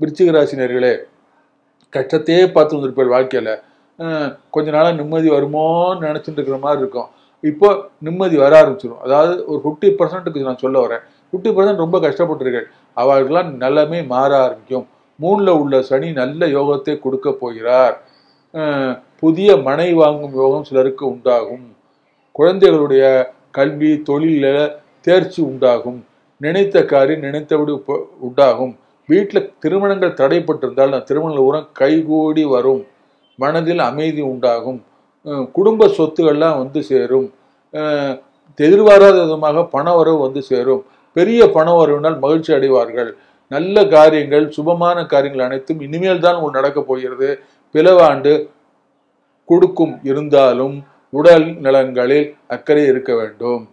விருச்சிக ராசினியர்களே கஷ்டத்தையே பார்த்து வந்திருப்பார் வாழ்க்கையில் கொஞ்ச நாளாக நிம்மதி வருமோன்னு நினச்சிட்டு இருக்கிற மாதிரி இருக்கும் இப்போ நிம்மதி வர ஆரம்பிச்சிடும் அதாவது ஒரு ஃபிஃப்டி பர்சன்ட்டுக்கு நான் சொல்ல வரேன் ஃபிஃப்டி பர்சன்ட் ரொம்ப கஷ்டப்பட்டிருக்கேன் அவர்களெல்லாம் நிலைமை மாற ஆரம்பிக்கும் மூணில் உள்ள சனி நல்ல யோகத்தை கொடுக்க போகிறார் அஹ் புதிய மனை வாங்கும் யோகம் சிலருக்கு உண்டாகும் குழந்தைகளுடைய கல்வி தொழிலில் தேர்ச்சி உண்டாகும் நினைத்த காரியம் நினைத்தபடி உப்ப- உண்டாகும் வீட்டில் திருமணங்கள் தடைப்பட்டிருந்தால் அந்த திருமணங்கள் உரம் கைகூடி வரும் மனதில் அமைதி உண்டாகும் அஹ் குடும்ப சொத்துக்கள்லாம் வந்து சேரும் அஹ் எதிர்பாராத விதமாக பண வரவு வந்து சேரும் பெரிய பண வரவினால் மகிழ்ச்சி அடைவார்கள் நல்ல காரியங்கள் சுபமான காரியங்கள் அனைத்தும் இனிமேல் தான் உங்களுக்கு நடக்கப் போகிறது பிளவாண்டு கொடுக்கும் இருந்தாலும் உடல் நலன்களில் அக்கறை இருக்க வேண்டும்